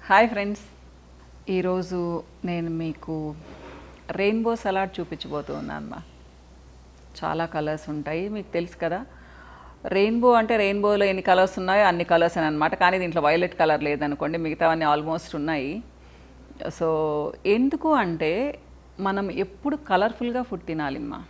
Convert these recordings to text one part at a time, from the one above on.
hi friends ఈరోజు నేను మీకు రెయిన్బో సలాడ్ చూపించబోతూ ఉన్నాను చాలా కలర్స్ ఉంటాయి మీకు తెలుసు కదా రెయిన్బో అంటే రెయిన్బోలో ఎన్ని కలర్స్ ఉన్నాయో అన్ని కలర్స్ అని అనమాట కానీ దీంట్లో వైలెట్ కలర్ లేదనుకోండి మిగతావన్నీ ఆల్మోస్ట్ ఉన్నాయి సో ఎందుకు అంటే మనం ఎప్పుడు కలర్ఫుల్గా ఫుడ్ తినాలిమ్మా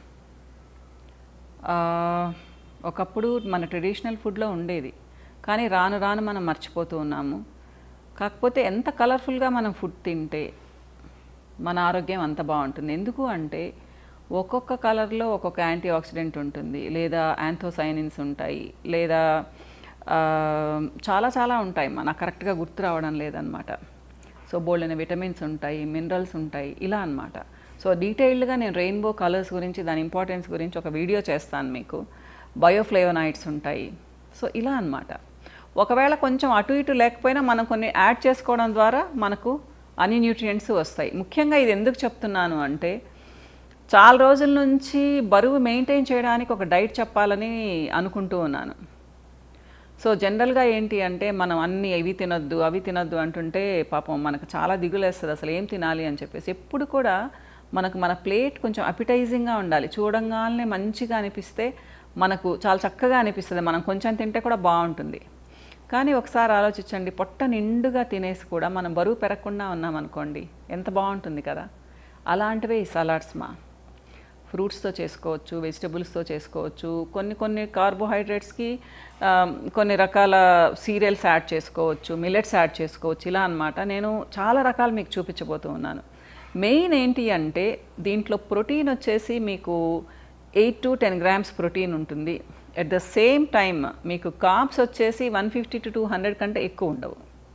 ఆ, ఒకప్పుడు మన ట్రెడిషనల్ ఫుడ్లో ఉండేది కానీ రాను రాను మనం మర్చిపోతూ ఉన్నాము కాకపోతే ఎంత కలర్ఫుల్గా మనం ఫుడ్ తింటే మన ఆరోగ్యం అంత బాగుంటుంది ఎందుకు అంటే ఒక్కొక్క కలర్లో ఒక్కొక్క యాంటీ ఆక్సిడెంట్ ఉంటుంది లేదా యాంథోసైనిన్స్ ఉంటాయి లేదా ఆ, చాలా చాలా ఉంటాయి మన కరెక్ట్గా గుర్తు రావడం లేదనమాట సో బోల్డైన విటమిన్స్ ఉంటాయి మినరల్స్ ఉంటాయి ఇలా అన్నమాట సో డీటెయిల్డ్గా నేను రెయిన్బో కలర్స్ గురించి దాని ఇంపార్టెన్స్ గురించి ఒక వీడియో చేస్తాను మీకు బయోఫ్లేవనాయిడ్స్ ఉంటాయి సో ఇలా అన్నమాట ఒకవేళ కొంచెం అటు ఇటు లేకపోయినా మనం కొన్ని యాడ్ చేసుకోవడం ద్వారా మనకు అన్ని న్యూట్రియంట్స్ వస్తాయి ముఖ్యంగా ఇది ఎందుకు చెప్తున్నాను అంటే చాలా రోజుల నుంచి బరువు మెయింటైన్ చేయడానికి ఒక డైట్ చెప్పాలని అనుకుంటూ ఉన్నాను సో జనరల్గా ఏంటి అంటే మనం అన్ని ఇవి తినొద్దు అవి తినొద్దు అంటుంటే పాపం మనకు చాలా దిగులేస్తుంది అసలు ఏం తినాలి అని చెప్పేసి ఎప్పుడు కూడా మనకు మన ప్లేట్ కొంచెం అపిటైజింగ్గా ఉండాలి చూడంగానే మంచిగా అనిపిస్తే మనకు చాలా చక్కగా అనిపిస్తుంది మనం కొంచెం తింటే కూడా బాగుంటుంది కానీ ఒకసారి ఆలోచించండి పొట్ట నిండుగా తినేసి కూడా మనం బరువు పెరగకుండా ఉన్నామనుకోండి ఎంత బాగుంటుంది కదా అలాంటివే ఈ సలాడ్స్ మా ఫ్రూట్స్తో చేసుకోవచ్చు వెజిటబుల్స్తో చేసుకోవచ్చు కొన్ని కొన్ని కార్బోహైడ్రేట్స్కి ఆ, కొన్ని రకాల సీరియల్స్ యాడ్ చేసుకోవచ్చు మిల్లెట్స్ యాడ్ చేసుకోవచ్చు ఇలా అన్నమాట నేను చాలా రకాలు మీకు చూపించబోతూ ఉన్నాను మెయిన్ ఏంటి అంటే దీంట్లో ప్రోటీన్ వచ్చేసి మీకు eight to ten grams protein ఉంటుంది ఎట్ ద సేమ్ టైమ్ మీకు కాప్స్ వచ్చేసి one fifty to two hundred కంటే ఎక్కువ ఉండవు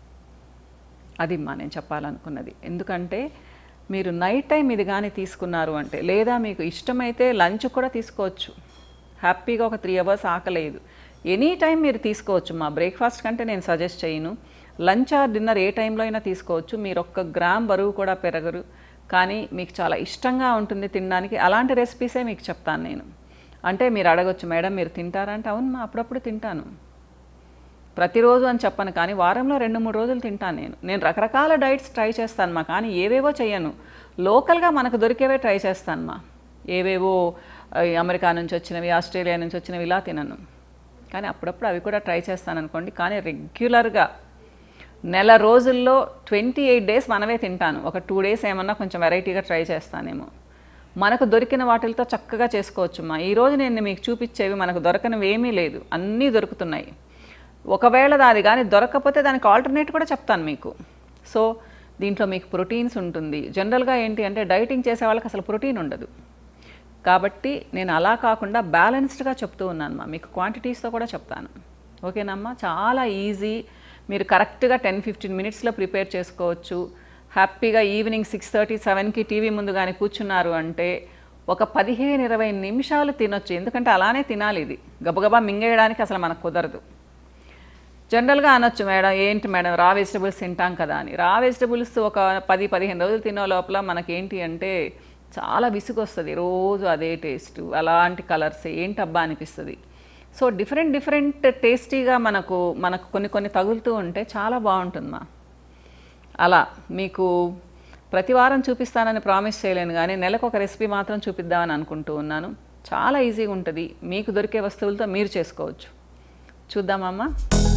అది మా నేను చెప్పాలనుకున్నది ఎందుకంటే మీరు నైట్ టైం ఇది కానీ తీసుకున్నారు అంటే లేదా మీకు ఇష్టమైతే లంచ్ కూడా తీసుకోవచ్చు హ్యాపీగా ఒక త్రీ అవర్స్ ఆకలేదు ఎనీ టైం మీరు తీసుకోవచ్చు మా బ్రేక్ఫాస్ట్ కంటే నేను సజెస్ట్ చేయను లంచ్ ఆర్ డిన్నర్ ఏ టైంలో అయినా తీసుకోవచ్చు మీరు ఒక్క గ్రామ్ బరువు కూడా పెరగరు కానీ మీకు చాలా ఇష్టంగా ఉంటుంది తినడానికి అలాంటి రెసిపీసే మీకు చెప్తాను నేను అంటే మీరు అడగొచ్చు మేడం మీరు తింటారా అంటే అవును మా అప్పుడప్పుడు తింటాను ప్రతిరోజు అని చెప్పను కానీ వారంలో రెండు మూడు రోజులు తింటాను నేను నేను రకరకాల డైట్స్ ట్రై చేస్తాను మా కానీ ఏవేవో చెయ్యను లోకల్గా మనకు దొరికేవే ట్రై చేస్తాను మా ఏవేవో ఆ, అమెరికా నుంచి వచ్చినవి ఆస్ట్రేలియా నుంచి వచ్చినవి ఇలా తినను కానీ అప్పుడప్పుడు అవి కూడా ట్రై చేస్తాను అనుకోండి కానీ రెగ్యులర్గా నెల రోజుల్లో ట్వంటీ ఎయిట్ డేస్ మనమే తింటాను ఒక టూ డేస్ ఏమన్నా కొంచెం వెరైటీగా ట్రై చేస్తానేమో మనకు దొరికిన వాటితో చక్కగా చేసుకోవచ్చు మా ఈరోజు నేను మీకు చూపించేవి మనకు దొరకనివి ఏమీ లేదు అన్నీ దొరుకుతున్నాయి ఒకవేళ అది కానీ దొరకకపోతే దానికి ఆల్టర్నేట్ కూడా చెప్తాను మీకు సో దీంట్లో మీకు ప్రోటీన్స్ ఉంటుంది జనరల్గా ఏంటి అంటే డైటింగ్ చేసే వాళ్ళకి అసలు ప్రోటీన్ ఉండదు కాబట్టి నేను అలా కాకుండా బ్యాలెన్స్డ్గా చెప్తూ ఉన్నాను మా మీకు క్వాంటిటీస్తో కూడా చెప్తాను ఓకేనమ్మా చాలా ఈజీ మీరు కరెక్ట్గా టెన్ ఫిఫ్టీన్ మినిట్స్లో ప్రిపేర్ చేసుకోవచ్చు హ్యాపీగా ఈవినింగ్ సిక్స్ థర్టీ సెవెన్కి టీవీ ముందు కానీ కూర్చున్నారు అంటే ఒక పదిహేను ఇరవై నిమిషాలు తినొచ్చు ఎందుకంటే అలానే తినాలి ఇది గబగబా మింగేయడానికి అసలు మనకు కుదరదు జనరల్గా అనొచ్చు మేడం ఏంటి మేడం రా వెజిటబుల్స్ తింటాం కదా అని రా వెజిటబుల్స్ ఒక పది పదిహేను రోజులు తినే లోపల మనకేంటి అంటే చాలా విసుగు వస్తుంది రోజు అదే టేస్ట్ అలాంటి కలర్స్ ఏంటబ్బా అనిపిస్తుంది సో డిఫరెంట్ డిఫరెంట్ టేస్టీగా మనకు మనకు కొన్ని కొన్ని తగులుతూ ఉంటే చాలా బాగుంటుందమ్మా అలా మీకు ప్రతి వారం చూపిస్తానని ప్రామిస్ చేయలేను కానీ నెలకు ఒక రెసిపీ మాత్రం చూపిద్దామని అనుకుంటూ ఉన్నాను చాలా ఈజీగా ఉంటుంది మీకు దొరికే వస్తువులతో మీరు చేసుకోవచ్చు చూద్దామమ్మా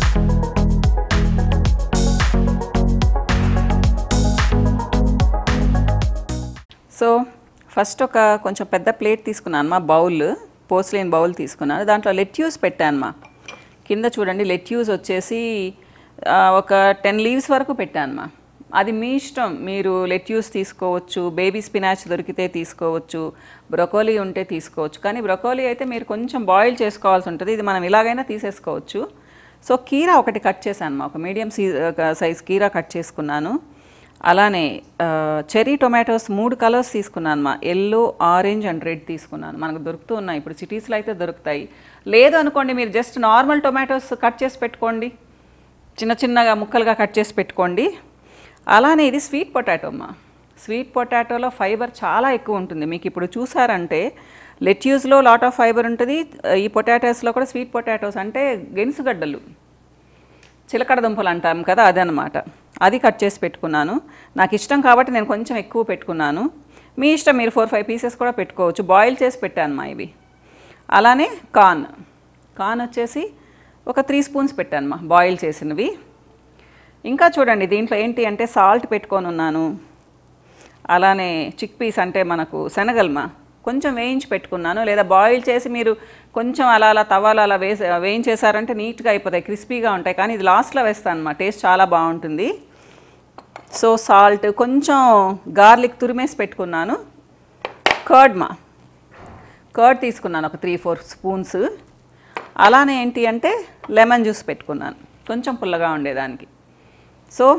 సో ఫస్ట్ ఒక కొంచెం పెద్ద ప్లేట్ తీసుకున్నాను మా బౌల్ పోస్లిన్ బౌల్ తీసుకున్నాను దాంట్లో లెట్యూస్ పెట్టాను మా కింద చూడండి లెట్యూస్ వచ్చేసి ఆ, ఒక టెన్ లీవ్స్ వరకు పెట్టాను మా అది మీ ఇష్టం మీరు లెట్యూస్ తీసుకోవచ్చు బేబీ స్పినాచ్ దొరికితే తీసుకోవచ్చు బ్రొకోలీ ఉంటే తీసుకోవచ్చు కానీ బ్రొకోలీ అయితే మీరు కొంచెం బాయిల్ చేసుకోవాల్సి ఉంటుంది ఇది మనం ఇలాగైనా తీసేసుకోవచ్చు సో కీరా ఒకటి కట్ చేశాను మా ఒక మీడియం సీ సైజ్ కీరా కట్ చేసుకున్నాను అలానే చెరీ టొమాటోస్ మూడు కలర్స్ తీసుకున్నాను మా ఎల్లో ఆరెంజ్ అండ్ రెడ్ తీసుకున్నాను మనకు దొరుకుతూ ఉన్నాయి ఇప్పుడు సిటీస్లో అయితే దొరుకుతాయి లేదు అనుకోండి మీరు జస్ట్ నార్మల్ టొమాటోస్ కట్ చేసి పెట్టుకోండి చిన్న చిన్నగా ముక్కలుగా కట్ చేసి పెట్టుకోండి అలానే ఇది స్వీట్ పొటాటో అమ్మా స్వీట్ పొటాటోలో ఫైబర్ చాలా ఎక్కువ ఉంటుంది మీకు ఇప్పుడు చూసారంటే లెట్యూస్లో లాట్ ఆఫ్ ఫైబర్ ఉంటుంది ఈ పొటాటోస్లో కూడా స్వీట్ పొటాటోస్ అంటే గెనుసుగడ్డలు చిలకడ దుంపలు అంటాం కదా అదనమాట అది కట్ చేసి పెట్టుకున్నాను నాకు ఇష్టం కాబట్టి నేను కొంచెం ఎక్కువ పెట్టుకున్నాను మీ ఇష్టం మీరు ఫోర్ ఫైవ్ పీసెస్ కూడా పెట్టుకోవచ్చు బాయిల్ చేసి పెట్టాను మా ఇవి అలానే కార్న్ కార్న్ వచ్చేసి ఒక త్రీ స్పూన్స్ పెట్టాను మా బాయిల్ చేసినవి ఇంకా చూడండి దీంట్లో ఏంటి అంటే సాల్ట్ పెట్టుకొని ఉన్నాను అలానే చిక్ పీస్ అంటే మనకు శనగల్మా కొంచెం వేయించి పెట్టుకున్నాను లేదా బాయిల్ చేసి మీరు కొంచెం అలా అలా తవ్వాలు అలా వేసి వేయించేసారంటే నీట్గా అయిపోతాయి క్రిస్పీగా ఉంటాయి కానీ ఇది లాస్ట్లో వేస్తాను మా టేస్ట్ చాలా బాగుంటుంది సో సాల్ట్ కొంచెం గార్లిక్ తురిమేసి పెట్టుకున్నాను కర్డ్ మా కర్డ్ తీసుకున్నాను ఒక త్రీ ఫోర్ స్పూన్స్ అలానే ఏంటి అంటే లెమన్ జ్యూస్ పెట్టుకున్నాను కొంచెం పుల్లగా ఉండేదానికి సో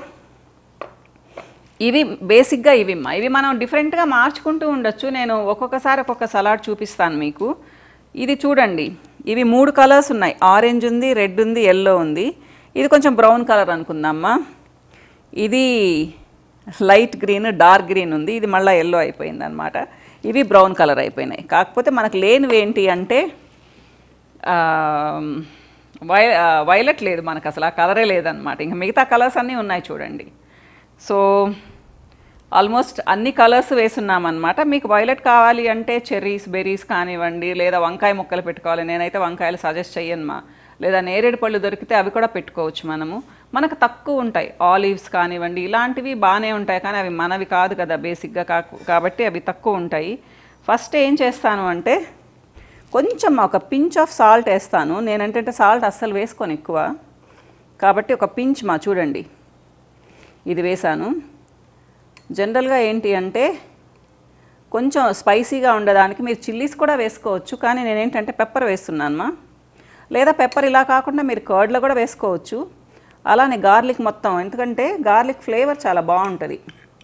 ఇవి బేసిక్గా ఇవి అమ్మా ఇవి మనం డిఫరెంట్గా మార్చుకుంటూ ఉండొచ్చు నేను ఒక్కొక్కసారి ఒక్కొక్క సలాడ్ చూపిస్తాను మీకు ఇది చూడండి ఇవి మూడు కలర్స్ ఉన్నాయి ఆరెంజ్ ఉంది రెడ్ ఉంది ఎల్లో ఉంది ఇది కొంచెం బ్రౌన్ కలర్ అనుకుందామా ఇది లైట్ గ్రీన్ డార్క్ గ్రీన్ ఉంది ఇది మళ్ళీ ఎల్లో అయిపోయింది అనమాట ఇవి బ్రౌన్ కలర్ అయిపోయినాయి కాకపోతే మనకు లేనివి ఏంటి అంటే ఆ, వై వైలెట్ లేదు మనకు అసలు ఆ కలరే లేదనమాట ఇంకా మిగతా కలర్స్ అన్నీ ఉన్నాయి చూడండి సో ఆల్మోస్ట్ అన్ని కలర్స్ వేసున్నామన్నమాట మీకు వైలెట్ కావాలి అంటే చెర్రీస్ బెర్రీస్ కానివ్వండి లేదా వంకాయ ముక్కలు పెట్టుకోవాలి నేనైతే వంకాయలు సజెస్ట్ చెయ్యను మా లేదా నేరేడు పళ్ళు దొరికితే అవి కూడా పెట్టుకోవచ్చు మనము మనకు తక్కువ ఉంటాయి ఆలివ్స్ కానివ్వండి ఇలాంటివి బాగానే ఉంటాయి కానీ అవి మనవి కాదు కదా బేసిక్గా కాకు కాబట్టి అవి తక్కువ ఉంటాయి ఫస్ట్ ఏం చేస్తాను అంటే కొంచెం ఒక పించ్ ఆఫ్ సాల్ట్ వేస్తాను నేనంటే సాల్ట్ అస్సలు వేసుకోను ఎక్కువ కాబట్టి ఒక పించ్ మా చూడండి ఇది వేసాను జనరల్గా ఏంటి అంటే కొంచెం స్పైసీగా ఉండడానికి మీరు చిల్లీస్ కూడా వేసుకోవచ్చు కానీ నేనేంటంటే పెప్పర్ వేస్తున్నానమ్మా లేదా పెప్పర్ ఇలా కాకుండా మీరు కర్డ్లో కూడా వేసుకోవచ్చు అలానే గార్లిక్ మొత్తం ఎందుకంటే గార్లిక్ ఫ్లేవర్ చాలా బాగుంటుంది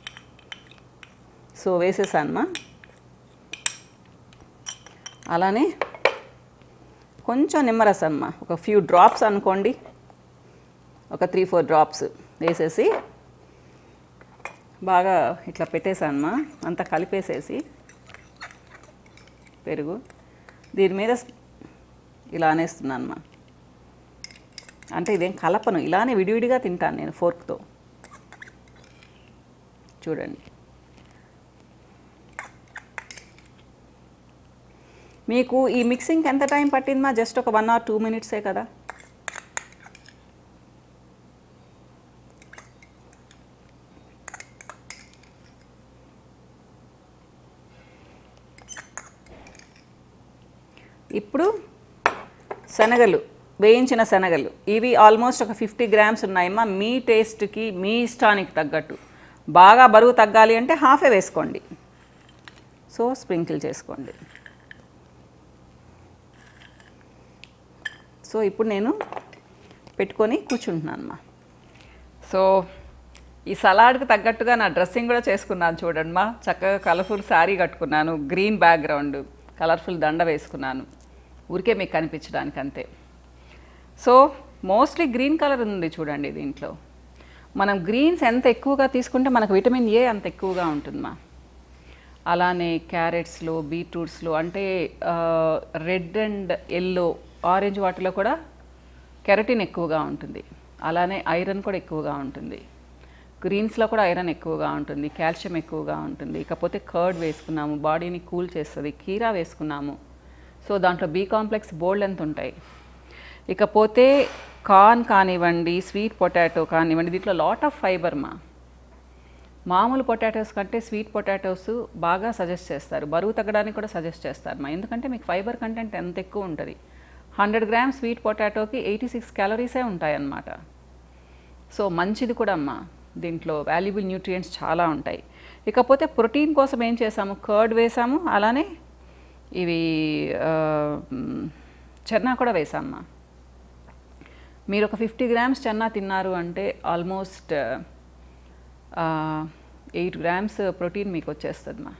సో వేసేసానమ్మా అలానే కొంచెం నిమ్మరసం అమ్మా ఒక ఫ్యూ డ్రాప్స్ అనుకోండి ఒక త్రీ ఫోర్ డ్రాప్స్ వేసేసి బాగా ఇట్లా పెట్టేసానమ్మా అంతా కలిపేసేసి పెరుగు దీని మీద స్- ఇలా అనేస్తున్నానమ్మా అంటే ఇదేం కలపను ఇలానే విడివిడిగా తింటాను నేను ఫోర్క్తో చూడండి మీకు ఈ మిక్సింగ్కి ఎంత టైం పట్టిందమ్మా జస్ట్ ఒక వన్ ఆర్ టూ మినిట్సే కదా ఇప్పుడు శనగలు వేయించిన శనగలు ఇవి ఆల్మోస్ట్ ఒక ఫిఫ్టీ గ్రామ్స్ ఉన్నాయమ్మా మీ టేస్ట్కి మీ ఇష్టానికి తగ్గట్టు బాగా బరువు తగ్గాలి అంటే హాఫే వేసుకోండి సో స్ప్రింకిల్ చేసుకోండి సో ఇప్పుడు నేను పెట్టుకొని కూర్చుంటున్నానమ్మా సో ఈ సలాడ్కి తగ్గట్టుగా నా డ్రెస్సింగ్ కూడా చేసుకున్నాను చూడండిమా చక్కగా కలర్ఫుల్ శారీ కట్టుకున్నాను గ్రీన్ బ్యాక్గ్రౌండ్ కలర్ఫుల్ దండ వేసుకున్నాను ఊరికే మీకు కనిపించడానికి అంతే సో మోస్ట్లీ గ్రీన్ కలర్ ఉంది చూడండి దీంట్లో మనం గ్రీన్స్ ఎంత ఎక్కువగా తీసుకుంటే మనకు విటమిన్ ఏ అంత ఎక్కువగా ఉంటుందమ్మా అలానే క్యారెట్స్లో బీట్రూట్స్లో అంటే రెడ్ అండ్ ఎల్లో ఆరెంజ్ వాటిలో కూడా కెరటిన్ ఎక్కువగా ఉంటుంది అలానే ఐరన్ కూడా ఎక్కువగా ఉంటుంది గ్రీన్స్లో కూడా ఐరన్ ఎక్కువగా ఉంటుంది కాల్షియం ఎక్కువగా ఉంటుంది ఇకపోతే కర్డ్ వేసుకున్నాము బాడీని కూల్ చేస్తుంది కీరా వేసుకున్నాము సో దాంట్లో బీ కాంప్లెక్స్ బోల్డ్ ఎంత ఉంటాయి ఇకపోతే కార్న్ కానివ్వండి స్వీట్ పొటాటో కానివ్వండి దీంట్లో లాట్ ఆఫ్ ఫైబర్ మా మామూలు పొటాటోస్ కంటే స్వీట్ పొటాటోస్ బాగా సజెస్ట్ చేస్తారు బరువు తగ్గడానికి కూడా సజెస్ట్ చేస్తారు మా ఎందుకంటే మీకు ఫైబర్ కంటెంట్ ఎంత ఎక్కువ ఉంటుంది హండ్రెడ్ గ్రామ్స్ స్వీట్ పొటాటోకి ఎయిటీ సిక్స్ క్యాలరీసే ఉంటాయన్నమాట సో మంచిది కూడా అమ్మా దీంట్లో వాల్యుబుల్ న్యూట్రియంట్స్ చాలా ఉంటాయి ఇకపోతే ప్రోటీన్ కోసం ఏం చేసాము కర్డ్ వేసాము అలానే ఇవి ఆ, మ్, చెన్నా కూడా వేసామ్మా మీరు ఒక ఫిఫ్టీ గ్రామ్స్ చెన్నా తిన్నారు అంటే ఆల్మోస్ట్ ఎయిట్ గ్రామ్స్ ప్రోటీన్ మీకు వచ్చేస్తుంది మా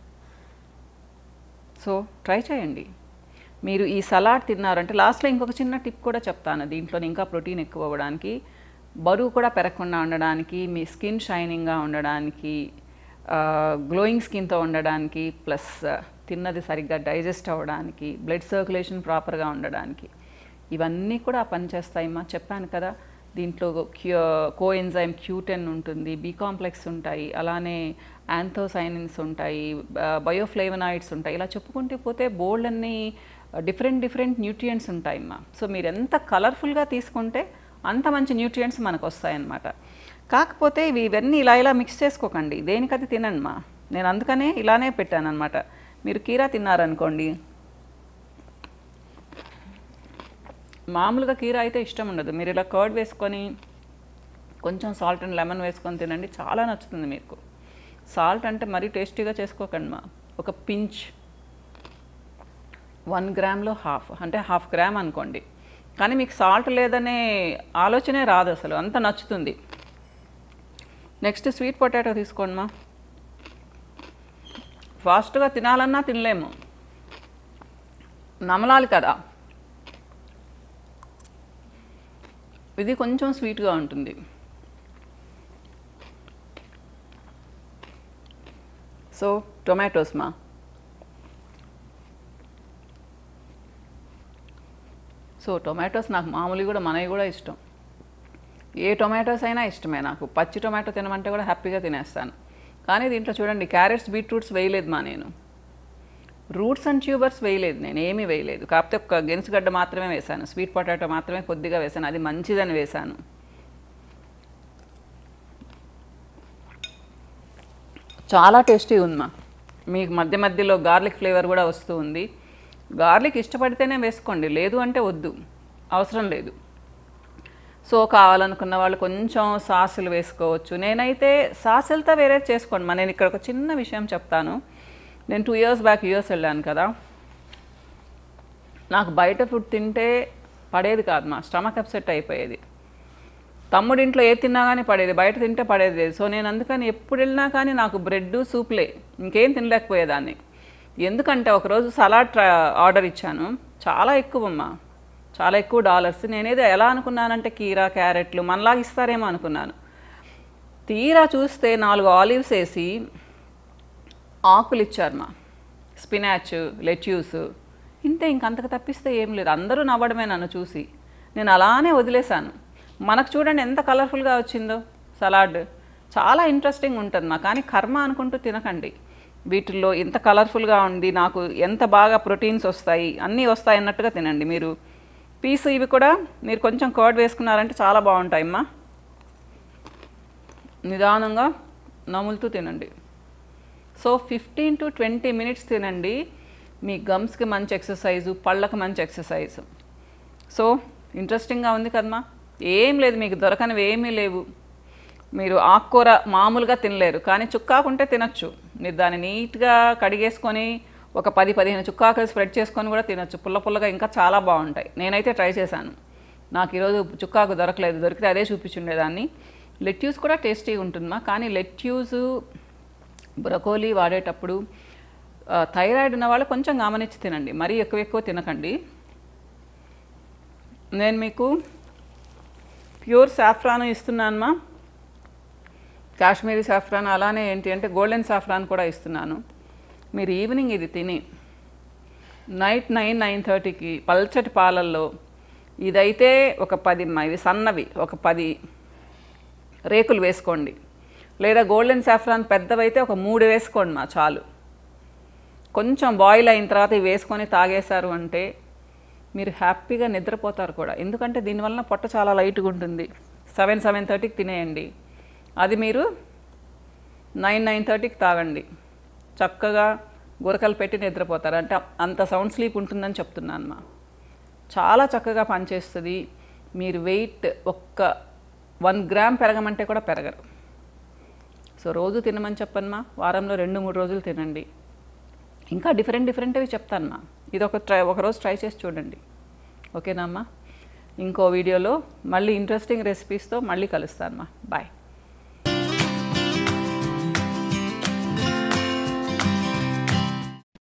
సో ట్రై చేయండి మీరు ఈ సలాడ్ తిన్నారంటే లాస్ట్లో ఇంకొక చిన్న టిప్ కూడా చెప్తాను దీంట్లో ఇంకా ప్రోటీన్ ఎక్కువ అవ్వడానికి బరువు కూడా పెరగకుండా ఉండడానికి మీ స్కిన్ షైనింగ్గా ఉండడానికి గ్లోయింగ్ స్కిన్తో ఉండడానికి ప్లస్ తిన్నది సరిగ్గా డైజెస్ట్ అవ్వడానికి బ్లడ్ సర్క్యులేషన్ ప్రాపర్గా ఉండడానికి ఇవన్నీ కూడా పనిచేస్తాయమ్మా చెప్పాను కదా దీంట్లో క్యూ కో ఎంజైమ్ క్యూటెన్ ఉంటుంది బీ కాంప్లెక్స్ ఉంటాయి అలానే యాంథోసైనిన్స్ ఉంటాయి బయోఫ్లేవనాయిడ్స్ ఉంటాయి ఇలా చెప్పుకుంటూ పోతే బోల్డ్ అన్ని డిఫరెంట్ డిఫరెంట్ న్యూట్రియంట్స్ ఉంటాయమ్మా సో మీరు ఎంత కలర్ఫుల్గా తీసుకుంటే అంత మంచి న్యూట్రియంట్స్ మనకు వస్తాయన్నమాట కాకపోతే ఇవి ఇవన్నీ ఇలా ఇలా మిక్స్ చేసుకోకండి దేనికది తినండిమా నేను అందుకనే ఇలానే పెట్టాను అనమాట మీరు కీరా తిన్నారనుకోండి మామూలుగా కీర అయితే ఇష్టం ఉండదు మీరు ఇలా కర్డ్ వేసుకొని కొంచెం సాల్ట్ అండ్ లెమన్ వేసుకొని తినండి చాలా నచ్చుతుంది మీకు సాల్ట్ అంటే మరీ టేస్టీగా చేసుకోకండి మా ఒక పించ్ వన్ గ్రామ్లో హాఫ్ అంటే హాఫ్ గ్రామ్ అనుకోండి కానీ మీకు సాల్ట్ లేదనే ఆలోచనే రాదు అసలు అంత నచ్చుతుంది నెక్స్ట్ స్వీట్ పొటాటో తీసుకోండి మా ఫాస్ట్గా తినాలన్నా తినలేము నమలాలి కదా ఇది కొంచెం స్వీట్గా ఉంటుంది సో టొమాటోస్ మా సో టొమాటోస్ నాకు మామూలు కూడా మనవి కూడా ఇష్టం ఏ టొమాటోస్ అయినా ఇష్టమే నాకు పచ్చి టొమాటో తినమంటే కూడా హ్యాపీగా తినేస్తాను కానీ దీంట్లో చూడండి క్యారెట్స్ బీట్రూట్స్ వేయలేదు మా నేను రూట్స్ అండ్ ట్యూబర్స్ వేయలేదు నేను ఏమీ వేయలేదు కాకపోతే ఒక గెనుసుగడ్డ మాత్రమే వేశాను స్వీట్ పొటాటో మాత్రమే కొద్దిగా వేశాను అది మంచిదని వేశాను చాలా టేస్టీ ఉందమ్మా మీకు మధ్య మధ్యలో గార్లిక్ ఫ్లేవర్ కూడా వస్తూ ఉంది గార్లిక్ ఇష్టపడితేనే వేసుకోండి లేదు అంటే వద్దు అవసరం లేదు సో కావాలనుకున్న వాళ్ళు కొంచెం సాసులు వేసుకోవచ్చు నేనైతే సాసులతో వేరే చేసుకోండి మా నేను ఇక్కడ ఒక చిన్న విషయం చెప్తాను నేను టూ ఇయర్స్ బ్యాక్ యూఎస్ వెళ్ళాను కదా నాకు బయట ఫుడ్ తింటే పడేది కాదు మా స్టమక్ అప్సెట్ అయిపోయేది తమ్ముడింట్లో ఏది తిన్నా కానీ పడేది బయట తింటే పడేది లేదు సో నేను అందుకని ఎప్పుడు వెళ్ళినా కానీ నాకు బ్రెడ్ సూప్లే ఇంకేం తినలేకపోయేదాన్ని ఎందుకంటే ఒకరోజు సలాడ్ ట్రా ఆర్డర్ ఇచ్చాను చాలా ఎక్కువ అమ్మా చాలా ఎక్కువ డాలర్స్ నేనేదో ఎలా అనుకున్నానంటే కీరా క్యారెట్లు మనలాగా ఇస్తారేమో అనుకున్నాను తీరా చూస్తే నాలుగు ఆలివ్స్ వేసి ఆకులు ఇచ్చారు మా స్పినాచ్ లెట్యూస్ ఇంతే ఇంకంతకు తప్పిస్తే ఏం లేదు అందరూ నవ్వడమే నన్ను చూసి నేను అలానే వదిలేశాను మనకు చూడండి ఎంత కలర్ఫుల్గా వచ్చిందో సలాడ్ చాలా ఇంట్రెస్టింగ్ ఉంటుంది మా కానీ కర్మ అనుకుంటూ తినకండి వీటిల్లో ఇంత కలర్ఫుల్గా ఉంది నాకు ఎంత బాగా ప్రోటీన్స్ వస్తాయి అన్నీ వస్తాయి అన్నట్టుగా తినండి మీరు పీసు ఇవి కూడా మీరు కొంచెం కర్డ్ వేసుకున్నారంటే చాలా బాగుంటాయి అమ్మా నిదానంగా నములుతూ తినండి so fifteen to twenty minutes తినండి మీ గమ్స్కి మంచి ఎక్సర్సైజు పళ్ళకి మంచి ఎక్సర్సైజ్ సో ఇంట్రెస్టింగ్గా ఉంది కదమ్మా ఏం లేదు మీకు దొరకనివి ఏమీ లేవు మీరు ఆకుకూర మామూలుగా తినలేరు కానీ చుక్కాకుంటే తినచ్చు మీరు దాన్ని నీట్గా కడిగేసుకొని ఒక పది పదిహేను చుక్కాకులు స్ప్రెడ్ చేసుకొని కూడా తినచ్చు పుల్ల పుల్లగా ఇంకా చాలా బాగుంటాయి నేనైతే ట్రై చేశాను నాకు ఈరోజు చుక్కాకు దొరకలేదు దొరికితే అదే చూపించుండేదాన్ని లెట్యూస్ కూడా టేస్టీగా ఉంటుందమ్మా కానీ లెట్యూస్ బ్రకోలీ వాడేటప్పుడు ఆ, థైరాయిడ్ ఉన్న వాళ్ళు కొంచెం గమనించి తినండి మరీ ఎక్కువ ఎక్కువ తినకండి నేను మీకు ప్యూర్ సాఫ్రాన్ ఇస్తున్నానమ్మా కాశ్మీరీ సాఫ్రాన్ అలానే ఏంటి అంటే గోల్డెన్ సాఫ్రాన్ కూడా ఇస్తున్నాను మీరు ఈవినింగ్ ఇది తిని నైట్ నైన్ నైన్ థర్టీకి పల్చటి పాలల్లో ఇదైతే ఒక పది మ- ఇవి సన్నవి ఒక పది రేకులు వేసుకోండి లేదా గోల్డెన్ సాఫ్రాన్ పెద్దవైతే ఒక మూడు వేసుకోండి మా చాలు కొంచెం బాయిల్ అయిన తర్వాత ఇవి వేసుకొని తాగేశారు అంటే మీరు హ్యాపీగా నిద్రపోతారు కూడా ఎందుకంటే దీనివల్ల పొట్ట చాలా లైట్గా ఉంటుంది సెవెన్ సెవెన్ థర్టీకి తినేయండి అది మీరు నైన్ నైన్ థర్టీకి తాగండి చక్కగా గురకలు పెట్టి నిద్రపోతారు అంటే అంత సౌండ్ స్లీప్ ఉంటుందని చెప్తున్నాను మా చాలా చక్కగా పనిచేస్తుంది మీరు వెయిట్ ఒక్క వన్ గ్రామ్ పెరగమంటే కూడా పెరగరు సో రోజు తినమని చెప్పనమ్మా వారంలో రెండు మూడు రోజులు తినండి ఇంకా డిఫరెంట్ డిఫరెంట్వి చెప్తానమ్మా ఇది ఒక ట్రై ఒకరోజు ట్రై చేసి చూడండి ఓకేనా అమ్మా ఇంకో వీడియోలో మళ్ళీ ఇంట్రెస్టింగ్ రెసిపీస్తో మళ్ళీ కలుస్తానమ్మా బాయ్